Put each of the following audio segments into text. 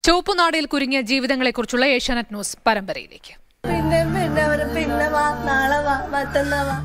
ചുവപ്പുനാടയിൽ കുരുങ്ങിയ ജീവിതങ്ങളെക്കുറിച്ചുള്ള Asianet news പരമ്പരയിലേക്ക് പിന്നെ പിന്നെ അവര് പിന്നെ വാ നാളെ വാ മറ്റന്നാ വാ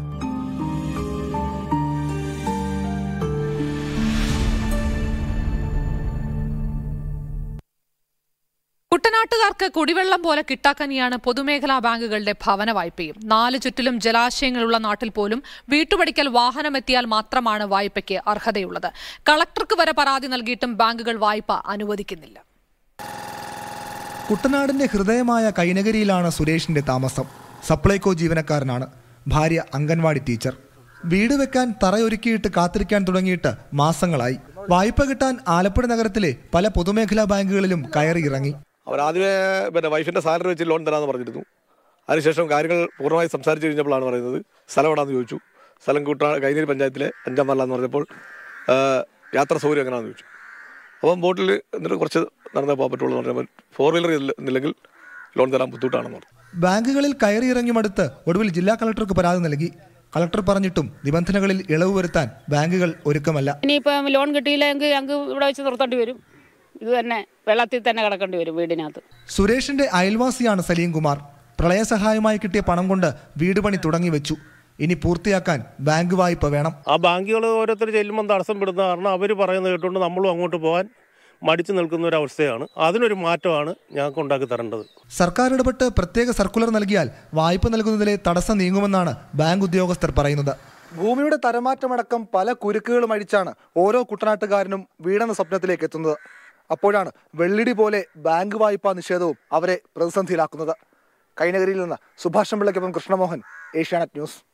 കുട്ടനാട്ടുകാർക്ക് കുടിവെള്ളം പോലെ കിട്ടാക്കനിയാണ് പൊതുമേഖലാ ബാങ്കുകളുടെ ഭവന വായ്പയും നാല് ചുറ്റിലും ജലാശയങ്ങളുള്ള നാട്ടിൽ പോലും വീട്ടുപടിക്കൽ വാഹനമെത്തിയാൽ മാത്രമാണ് വായ്പയ്ക്ക് അർഹതയുള്ളത് കളക്ടർക്ക് വരെ പരാതി നൽകിയിട്ടും ബാങ്കുകൾ വായ്പ അനുവദിക്കുന്നില്ല കുട്ടനാടിന്റെ ഹൃദയമായ കൈനകരിയിലാണ് സുരേഷിന്റെ താമസം സപ്ലൈകോ ജീവനക്കാരനാണ് ഭാര്യ അംഗൻവാടി ടീച്ചർ വീട് വെക്കാൻ തറയൊരുക്കിയിട്ട് കാത്തിരിക്കാൻ തുടങ്ങിയിട്ട് മാസങ്ങളായി വായ്പ കിട്ടാൻ ആലപ്പുഴ നഗരത്തിലെ പല പൊതുമേഖലാ ബാങ്കുകളിലും കയറി ഇറങ്ങി അവർ ആദ്യമേ പിന്നെ വൈഫിൻ്റെ സാലറി വെച്ച് ലോൺ തരാമെന്ന് പറഞ്ഞിരുന്നു അതിനുശേഷം കാര്യങ്ങൾ പൂർണ്ണമായി സംസാരിച്ച് കഴിഞ്ഞപ്പോഴാണ് പറയുന്നത് സ്ഥലം എവിടെയാണെന്ന് ചോദിച്ചു സ്ഥലം കൂട്ടാ കൈനീര് പഞ്ചായത്തിലെ അഞ്ചാം മല്ലാന്ന് പറഞ്ഞപ്പോൾ ആ, യാത്രാ സൗകര്യം എങ്ങനെയാണെന്ന് ചോദിച്ചു അപ്പം ബോട്ടിൽ എന്നിട്ട് കുറച്ച് നടന്നേ പോകാൻ പറ്റുള്ളൂ എന്ന് പറഞ്ഞപ്പോൾ ഫോർ വീലർ ഇല്ലെങ്കിൽ ലോൺ തരാൻ ബുദ്ധിമുട്ടാണെന്ന് പറഞ്ഞു ബാങ്കുകളിൽ കയറി ഇറങ്ങി മടുത്ത് ഒടുവിൽ ജില്ലാ കളക്ടർക്ക് പരാതി നൽകി കളക്ടർ പറഞ്ഞിട്ടും നിബന്ധനകളിൽ ഇളവ് വരുത്താൻ ബാങ്കുകൾ ഒരുക്കമല്ല ഇനിയിപ്പം ലോൺ കിട്ടിയില്ലെങ്കിൽ ഞങ്ങൾക്ക് ഇവിടെ വെച്ച് നിർത്തേണ്ടി വരും ഇത് തന്നെ വെള്ളത്തിൽ തന്നെ കിടക്കേണ്ടി വരും വീടിനകത്ത് സുരേഷിന്റെ അയൽവാസിയാണ് സലീം കുമാർ പ്രളയസഹായമായി കിട്ടിയ പണം കൊണ്ട് വീട് പണി തുടങ്ങി വെച്ചു ഇനി പൂർത്തിയാക്കാൻ ബാങ്ക് വായ്പ വേണം ആ ബാങ്കുകൾ ഓരോരുത്തർ ചെല്ലുമ്പോൾ തടസ്സം പെടുന്ന കാരണം അവർ പറയുന്നത് കേട്ടുകൊണ്ട് നമ്മളും അങ്ങോട്ട് പോകാൻ മടിച്ചു നിൽക്കുന്ന ഒരു അവസ്ഥയാണ് അതിനൊരു മാറ്റമാണ് ഞങ്ങൾക്ക് ഉണ്ടാക്കി തരേണ്ടത് സർക്കാർ ഇടപെട്ട് പ്രത്യേക സർക്കുലർ നൽകിയാൽ വായ്പ നൽകുന്നതിലെ തടസ്സം നീങ്ങുമെന്നാണ് ബാങ്ക് ഉദ്യോഗസ്ഥർ പറയുന്നത് ഭൂമിയുടെ തരമാറ്റമടക്കം പല കുരുക്കുകളും അഴിച്ചാണ് ഓരോ കുട്ടനാട്ടുകാരനും വീടെന്ന സ്വപ്നത്തിലേക്ക് എത്തുന്നത് അപ്പോഴാണ് വെള്ളിടി പോലെ ബാങ്ക് വായ്പാ നിഷേധവും അവരെ പ്രതിസന്ധിയിലാക്കുന്നത് കൈനഗരിയിൽ നിന്ന് സുഭാഷ് പിള്ളയ്ക്കൊപ്പം കൃഷ്ണമോഹൻ ഏഷ്യാനെറ്റ് ന്യൂസ്